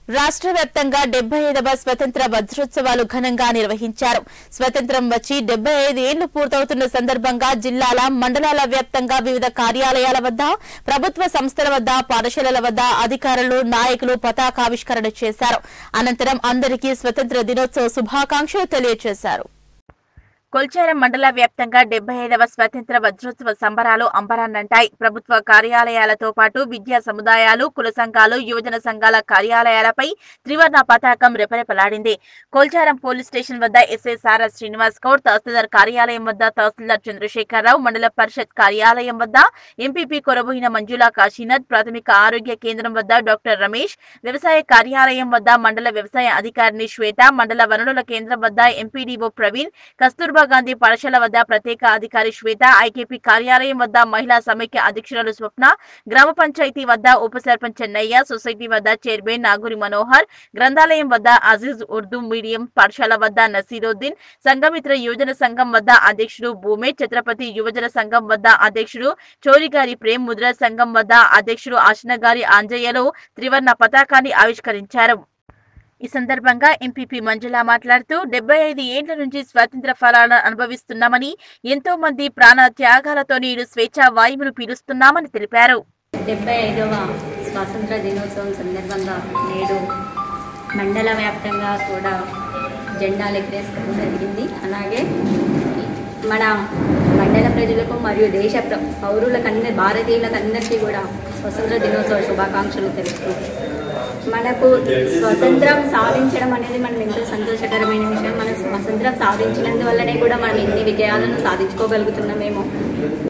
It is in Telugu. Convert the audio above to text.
రాష్ట్ర వ్యాప్తంగా డెబ్బై ఐదవ స్వతంత్ర వజ్రోత్సవాలు ఘనంగా నిర్వహించారు స్వతంత్రం వచ్చి డెబ్బై ఐదు ఏళ్లు పూర్తవుతున్న సందర్భంగా జిల్లాల మండలాల వ్యాప్తంగా వివిధ కార్యాలయాల వద్ద ప్రభుత్వ సంస్థల వద్ద పాఠశాలల వద్ద అధికారులు నాయకులు పతాకావిష్కరణ చేశారు అనంతరం అందరికీ స్వతంత్ర దినోత్సవ శుభాకాంక్షలు తెలియజేశారు కొల్చారం మండల వ్యాప్తంగా డెబ్బై ఐదవ స్వాతంత్ర వజ్రోత్సవ సంబరాలు అంబరాన్నంటాయి ప్రభుత్వ కార్యాలయాలతో పాటు విద్యా సముదాయాలు కుల సంఘాలు యువజన సంఘాల కార్యాలయాలపై త్రివర్ణ పతాకం రెపరెపలాడింది కొల్చారం పోలీస్ స్టేషన్ వద్ద ఎస్ఐ సారా శ్రీనివాస్ గౌడ్ తహసీల్దార్ కార్యాలయం వద్ద తహసీల్దార్ చంద్రశేఖరరావు మండల పరిషత్ కార్యాలయం వద్ద ఎంపీపీ కొరబోయిన మంజులా కాశీనాథ్ ప్రాథమిక ఆరోగ్య కేంద్రం వద్ద డాక్టర్ రమేష్ వ్యవసాయ కార్యాలయం వద్ద మండల వ్యవసాయ అధికారిని శ్వేత మండల వనరుల కేంద్రం వద్ద ఎంపీడీఓ ప్రవీణ్ కస్తూర్బా గాంధీ పాఠశాల వద్ద ప్రత్యేక అధికారి శ్వేత ఐకేపీ కార్యాలయం వద్ద మహిళా సమైక్య అధ్యక్షురాలు స్వప్న గ్రామ పంచాయతీ వద్ద ఉప సర్పంచ్ చెన్నయ్య సొసైటీ వద్ద చైర్మన్ నాగూరి మనోహర్ గ్రంథాలయం వద్ద అజీజ్ ఉర్దూ మీడియం పాఠశాల వద్ద నసీరుద్దీన్ సంఘమిత్ర యువజన సంఘం వద్ద అధ్యక్షుడు భూమే ఛత్రపతి యువజన సంఘం వద్ద అధ్యక్షుడు చోరిగారి ప్రేమ్ ముద్ర సంఘం వద్ద అధ్యక్షుడు ఆశనగారి ఆంజయ్యలు త్రివర్ణ పతాకాన్ని ఆవిష్కరించారు ఈ సందర్భంగా ఎంపీపీ మంజుల మాట్లాడుతూ డెబ్బై ఐదు ఏండ్ల నుంచి స్వాతంత్ర ఫలాలను అనుభవిస్తున్నామని ఎంతో మంది ప్రాణ త్యాగాలతో నేడు స్వేచ్ఛా వాయువును పీలుస్తున్నామని తెలిపారు డెబ్బై ఐదవ స్వాతంత్ర దినోత్సవం సందర్భంగా నేడు మండల వ్యాప్తంగా కూడా జెండాలు ఎగరేసుకోవడం జరిగింది అలాగే మన మండల ప్రజలకు మరియు దేశ ప్ర- పౌరులకన్నీ భారతీయులకందరికీ కూడా స్వతంత్ర దినోత్సవ శుభాకాంక్షలు తెలుపుతూ మనకు స్వతంత్రం సాధించడం అనేది మనం ఎంతో సంతోషకరమైన విషయం మనం స్వతంత్రం సాధించినందువల్లనే కూడా మనం ఎన్ని విజయాలను సాధించుకోగలుగుతున్నామేమో